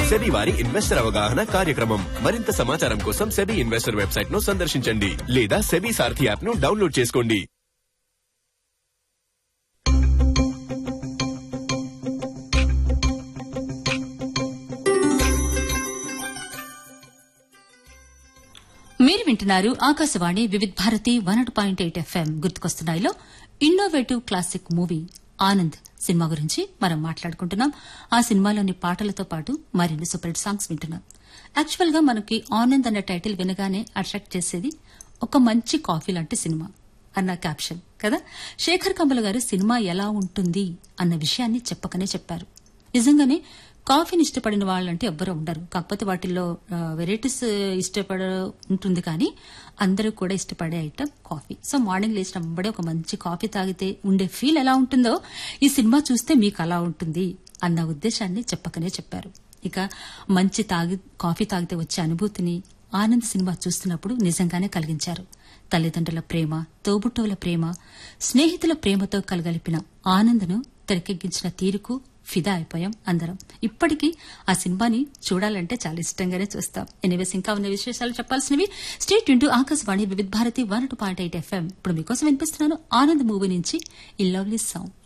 SEBI వారి investor అవగాహన కార్యక్రమం మరింత సమాచారం కోసం సెబీ ఇన్వెస్టర్ వెబ్సైట్ ను సందర్శించండి లేదా సెబీ సారథి యాప్ ను డౌన్లోడ్ చేసుకోండి మీరు వింటున్నారు Akashvani Vividh Bharati one point eight FM గుర్తుకొస్తున్నాయిలో ఇన్నోవేటివ్ క్లాసిక్ మూవీ ఆనంద్ సినిమా గురించి మనం మాట్లాడుకుంటున్నాం ఆ సినిమాలోని పాటలతో పాటు మరిన్ని సూపర్ హిట్ సాంగ్స్ వింటున్నాం యాక్చువల్ గా మనకి ఆనంద్ అన్న టైటిల్ వినగానే అట్రాక్ట్ చేసేది ఒక మంచి కాఫీ లాంటి సినిమా అన్న క్యాప్షన్ కదా శేఖర్ కమల గారు సినిమా ఎలా ఉంటుంది అన్న విషయాన్ని చెప్పకనే చెప్పారు నిజంగానే కాఫీని ఇష్టపడిన వాళ్ళంటే ఎవ్వరూ ఉండరు కాకపోతే వాటిల్లో వెరైటీస్ ఇష్టపడ ఉంటుంది కానీ అందరూ కూడా ఇష్టపడే ఐటమ్ కాఫీ సో మార్నింగ్ లేచినప్పుడే ఒక మంచి కాఫీ తాగితే ఉండే ఫీల్ ఎలా ఉంటుందో ఈ సినిమా చూస్తే మీకు అలా ఉంటుంది అన్న ఉద్దేశాన్ని చెప్పకనే చెప్పారు ఇక మంచి తాగి కాఫీ తాగితే వచ్చే అనుభూతిని ఆనంద్ సినిమా చూస్తున్నప్పుడు నిజంగానే కలిగించారు తల్లిదండ్రుల ప్రేమ తోబుట్టువుల ప్రేమ స్నేహితుల ప్రేమతో కలగలిపిన ఆనందను తెరకెక్కించిన తీరుకు ఫిదా అయిపోయాం అందరం ఇప్పటికీ ఆ సినిమాని చూడాలంటే చాలా ఇష్టంగానే చూస్తాం ఎనివేస్ ఇంకా ఉన్న విశేషాలు చెప్పాల్సినవి state to Akashvani Vividh Bharati one two point eight FM ఇప్పుడు మీకోసం వినిపిస్తున్నాను ఆనంద్ మూవీ నుంచి ఈ లవ్లీ సాంగ్